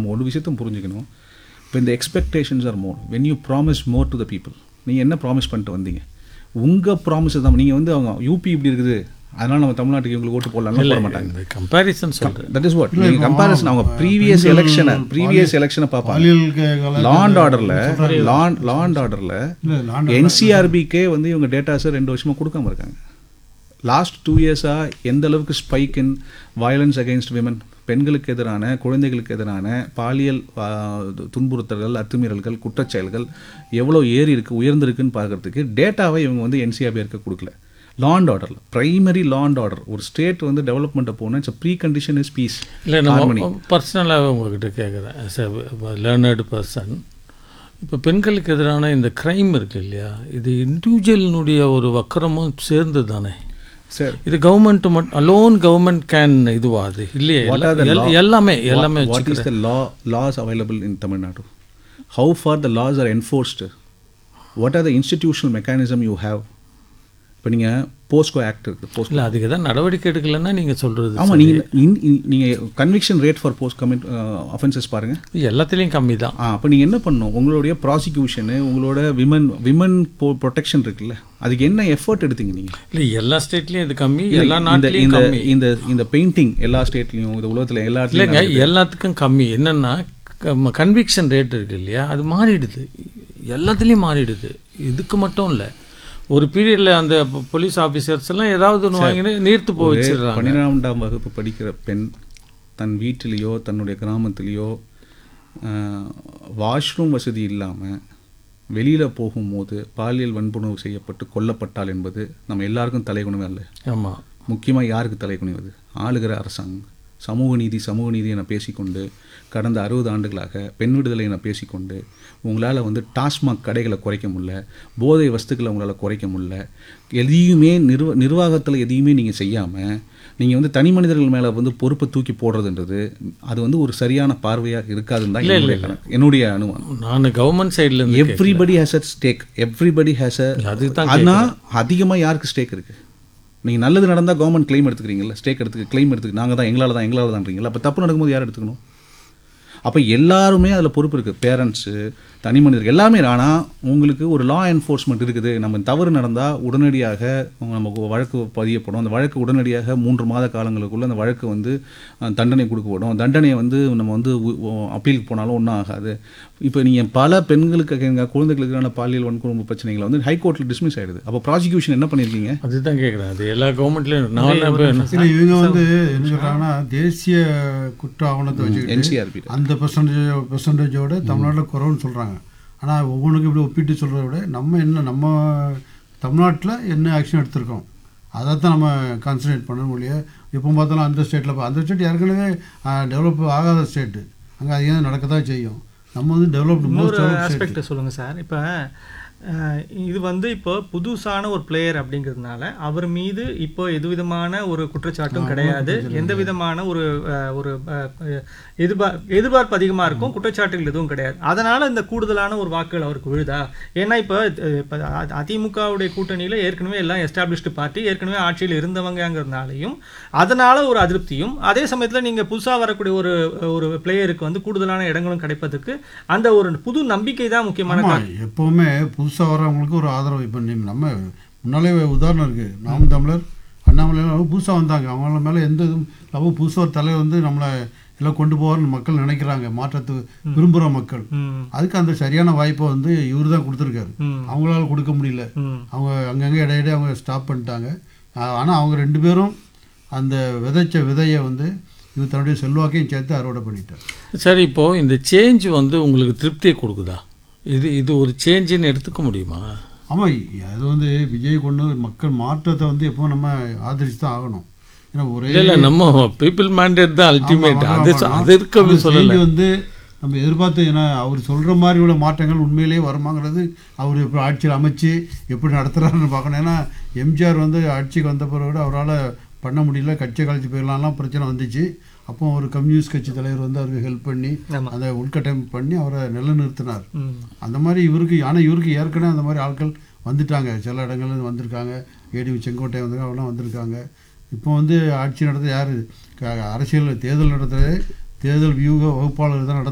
நம்ம ஒரு விஷயத்தையும் புரிஞ்சுக்கணும் இப்போ இந்த expectations are more when you promise more to the people நீங்கள் என்ன ப்ராமிஸ் பண்ணிட்டு வந்தீங்க உங்கள் ப்ராமிஸ் தான் நீங்கள் வந்து அவங்க யூபி இப்படி இருக்குது அதனால் நம்ம தமிழ்நாட்டுக்கு இவங்களுக்கு ஓட்டு போடலாம்னு போட மாட்டாங்க இந்த கம்பேரிசன் சொல்கிறேன் தட் இஸ் வாட் நீங்கள் கம்பேரிசன் அவங்க ப்ரீவியஸ் எலெக்ஷனை ப்ரீவியஸ் எலெக்ஷனை பார்ப்பாங்க பாலியல் கே- கலா- லாண்ட் ஆர்டரில் லாண்ட் லாண்ட் ஆர்டரில் இல்ல, land என்சிஆர்பிக்கே வந்து இவங்க டேட்டாஸை ரெண்டு வருஷமாக கொடுக்காம இருக்காங்க லாஸ்ட் டூ இயர்ஸாக எந்த அளவுக்கு spike in violence against women பெண்களுக்கு எதிரான குழந்தைகளுக்கு எதிரான பாலியல் ஆ, துன்புறுத்தல்கள் அத்துமீறல்கள் குற்றச்செயல்கள் எவ்வளோ ஏறி இருக்கு உயர்ந்திருக்குன்னு பார்க்கறதுக்கு டேட்டாவை இவங்க வந்து என்சிஆர்பிஆருக்கு கொடுக்கல லாண்ட் ஆர்டரில் பிரைமரி லாண்ட் ஆர்டர் ஒரு ஸ்டேட் வந்து டெவலப்மெண்ட்டை போகணும் it's precondition is peace இல்லை நம்ம பர்சனலாகவே உங்ககிட்ட கேட்குறேன் as a லேர்னர்டு பர்சன் இப்போ பெண்களுக்கு எதிரான இந்த க்ரைம் இருக்கு இல்லையா இது இண்டிவிஜுவலினுடைய ஒரு வக்கரமும் சேர்ந்து தானே சார் இது கவர்மெண்ட் மட்டும் அலோன் கவர்மெண்ட் கேன் இதுவா அது இல்லையே What are the எல்லா- law- எல்லாமே எல்லாமே what is the law laws available in Tamil Nadu? How far the laws are enforced? What are the institutional mechanism you have? இப்போ நீங்கள் போஸ்கோ ஆக்ட் இருக்குது post இல்லை அதுக்கு தான் நடவடிக்கை எடுக்கலைன்னா நீங்கள் சொல்கிறது ஆமாம் நீங்கள் நீங்கள் conviction rate for post commit offences பாருங்கள் எல்லாத்துலேயும் கம்மி தான் ஆ அப்போ நீங்கள் என்ன பண்ணணும் உங்களுடைய ப்ராசிக்யூஷனு உங்களோட விமன் விமன் ப்ரொடெக்ஷன் இருக்குல்ல அதுக்கு என்ன எஃபர்ட் எடுத்தீங்க நீங்கள் இல்லை எல்லா ஸ்டேட்லேயும் இது கம்மி எல்லா இந்த நாட்டிலையும் இந்த கம்மி இந்த இந்த பெயிண்டிங் எல்லா ஸ்டேட்லேயும் இந்த உலகத்தில் எல்லா இடத்துலையும் இல்லைங்க எல்லாத்துக்கும் கம்மி என்னென்னா கன்விக்ஷன் ரேட் இருக்கு இல்லையா அது மாறிடுது எல்லாத்துலேயும் மாறிடுது இதுக்கு மட்டும் இல்லை ஒரு பீரியடில் அந்த போலீஸ் ஆஃபீஸர்ஸ் எல்லாம் ஏதாவது ஒன்று வாங்கினு நீர்த்து போய் வச்சிடுறாங்க பன்னிரெண்டாம் வகுப்பு படிக்கிற பெண் தன் வீட்டிலேயோ தன்னுடைய கிராமத்திலேயோ வாஷ்ரூம் வசதி இல்லாமல் வெளியில் போகும்போது பாலியல் வன்புணர்வு செய்யப்பட்டு கொல்லப்பட்டால் என்பது நம்ம எல்லாருக்கும் தலைகுணமே இல்லை ஆமாம் முக்கியமாக யாருக்கு தலைகுனிவது ஆளுகிற அரசாங்கம் சமூக நீதி சமூக நீதி என பேசிக்கொண்டு கடந்த அறுபது ஆண்டுகளாக பெண் விடுதலை என பேசிக்கொண்டு உங்களால் வந்து டாஸ்மாக் கடைகளை குறைக்க முடியல போதை வஸ்துக்களை உங்களால் குறைக்க முடியல எதையுமே நிர்வ நிர்வாகத்தில் எதையுமே நீங்கள் செய்யாமல் நீங்கள் வந்து தனி மனிதர்கள் மேலே வந்து பொறுப்பை தூக்கி போடுறதுன்றது அது வந்து ஒரு சரியான பார்வையாக இருக்காதுன்னு தான் என்னுடைய கணக்கு என்னுடைய அனுமானம் நான் கவர்மெண்ட் சைட்லேருந்து everybody has a stake everybody has a அதுக்கு தான் ஆனால் அதிகமாக யாருக்கு ஸ்டேக் இருக்குது நீங்கள் நல்லது நடந்தால் கவர்மெண்ட் claim எடுத்துக்கிறீங்களா ஸ்டேக் எடுத்துக்க claim எடுத்துக்க நாங்கள் தான் எங்களால் தான் எங்களால் தான்றீங்களா அப்போ தப்பு நடக்கும்போது யார் எடுத்துக்கணும் அப்போ எல்லாருமே அதில் பொறுப்பு இருக்குது பேரண்ட்ஸு தனி மனிதர்கள் எல்லாமே ஆனால் உங்களுக்கு ஒரு லா என்ஃபோர்ஸ்மெண்ட் இருக்குது நம்ம தவறு நடந்தால் உடனடியாக நமக்கு வழக்கு பதியப்படும் அந்த வழக்கு உடனடியாக மூன்று மாத காலங்களுக்குள்ள அந்த வழக்கு வந்து அஹ், தண்டனை கொடுக்கப்படும் தண்டனையை வந்து நம்ம வந்து அப்பீலுக்கு போனாலும் ஒன்றும் ஆகாது இப்போ நீங்கள் பல பெண்களுக்கு எங்கள் குழந்தைகளுக்கான பாலியல் வன்கொடுமை பிரச்சனைகளை வந்து ஹைகோர்ட்டில் டிஸ்மிஸ் ஆயிடுது அப்போ ப்ராசிக்யூஷன் என்ன பண்ணியிருக்கீங்க அதுதான் கேட்குறேன் அது எல்லா கவர்மெண்ட்லேயும் நான் என்ன இல்ல இவங்க வந்து என்ன சொல்றாங்கன்னா தேசிய குற்ற ஆவணத்தை வச்சுக்கிட்டு என்சிஆர்பி அந்த பெர்சன்டேஜ் பெர்சன்டேஜோட தமிழ்நாட்டில் குறைவுன்னு சொல்கிறாங்க ஆனால் ஒவ்வொன்றுக்கும் இப்படி ஒப்பிட்டு சொல்கிறத விட நம்ம என்ன நம்ம தமிழ்நாட்டில் என்ன ஆக்ஷன் எடுத்திருக்கோம் அதை தான் நம்ம கான்சன்ட்ரேட் பண்ண முடியும் எப்போ பார்த்தாலும் அந்த ஸ்டேட்டில் அந்த ஸ்டேட் ஏற்கனவே டெவலப் ஆகாத ஸ்டேட்டு அங்கே அது ஏன் நடக்க தான் செய்யும் நம்ம வந்து டெவலப்டு மோஸ்ட் இன்னொரு டெவலப் ஸ்டேட் ஆஸ்பெக்ட் சொல்லுங்கள் சார் இப்போ இது வந்து இப்போ புதுசான ஒரு பிளேயர் அப்படிங்கிறதுனால அவர் மீது இப்போ எது விதமான ஒரு குற்றச்சாட்டும் கிடையாது எந்த விதமான ஒரு அஹ், ஒரு அஹ், எதிர்பார் எதிர்பார்ப்பு அதிகமாக இருக்கும் குற்றச்சாட்டுகள் எதுவும் கிடையாது அதனால இந்த கூடுதலான ஒரு வாக்குகள் அவருக்கு விழுதா ஏன்னா இப்போ அஹ், இப்போ அ- அதிமுகவுடைய கூட்டணியில் ஏற்கனவே எல்லாம் எஸ்டாப்ளிஷ்டு பார்ட்டி ஏற்கனவே ஆட்சியில் இருந்தவங்கங்கிறதுனாலையும் அதனால ஒரு அதிருப்தியும் அதே சமயத்தில் நீங்கள் புதுசாக வரக்கூடிய ஒரு ஒரு பிளேயருக்கு வந்து கூடுதலான இடங்களும் கிடைப்பதற்கு அந்த ஒரு புது நம்பிக்கை தான் முக்கியமான ஆமாம் எப்போவுமே புதுசாக வரவங்களுக்கு ஒரு ஆதரவு இப்போ நீ நம்ம முன்னாலே உதாரணம் இருக்குது நாம் தமிழர் அண்ணாமலையெல்லாம் புதுசாக வந்தாங்க அவங்கள மேலே எந்த இதுவும் இல்லாமல் புதுசாக ஒரு தலைவர் வந்து நம்மளை எல்லாம் கொண்டு போவார்னு மக்கள் நினைக்கிறாங்க மாற்றத்து விரும்புகிற மக்கள் ம் அதுக்கு அந்த சரியான வாய்ப்பை வந்து இவர் தான் கொடுத்துருக்காரு ம் அவங்களால கொடுக்க முடியல ம் அவங்க அங்கங்கே இடையிடையே அவங்க ஸ்டாப் பண்ணிட்டாங்க ஆனால் அவங்க ரெண்டு பேரும் அந்த விதைச்ச விதையை வந்து இவர் தன்னுடைய செல்வாக்கையும் சேர்த்து அறுவடை பண்ணிட்டார் சரி இப்போது இந்த சேஞ்ச் வந்து உங்களுக்கு திருப்தியை கொடுக்குதா இது இது ஒரு சேஞ்சுன்னு எடுத்துக்க முடியுமா ஆமாம் அது வந்து விஜய் கொண்டு மக்கள் மாற்றத்தை வந்து எப்போ நம்ம ஆதரிச்சு தான் ஆகணும் ஏன்னா ஒரே இல்லை இல்லை நம்ம பீப்புள் மேண்டேட் தான் அல்டிமேட் ஆமா, அது ஆமா, ஆமா. அது இருக்க அந்த சொல்லலை change வந்து நம்ம எதிர்பார்த்து ஏன்னா அவர் சொல்கிற மாதிரி உள்ள மாற்றங்கள் உண்மையிலேயே வருமாங்கிறது அவர் இப்போ ஆட்சியில் அமைச்சு எப்படி நடத்துகிறாருன்னு பார்க்கணும் ஏன்னா எம்ஜிஆர் வந்து ஆட்சிக்கு வந்த பிறகு அவரால் பண்ண முடியல கட்சியை கழிச்சு போயிடலாம்லாம் பிரச்சனை வந்துச்சு அப்போ ஒரு கம்யூனிஸ்ட் கட்சி தலைவர் வந்து அவருக்கு ஹெல்ப் பண்ணி ஆமா. அதை உள்கட்டமைப்பு பண்ணி அவரை நிலைநிறுத்தினார் ம் அந்த மாதிரி இவருக்கு ஆனால் இவருக்கு ஏற்கனவே அந்த மாதிரி ஆட்கள் வந்துட்டாங்க சில இடங்கள்ல இருந்து வந்திருக்காங்க ஏடிவி செங்கோட்டை வந்து அவெல்லாம் வந்திருக்காங்க இப்போ வந்து ஆட்சி நடத்த யார் அரசியல் தேர்தல் நடத்துறது தேர்தல் வியூக வகுப்பாளர் தான் நடத்த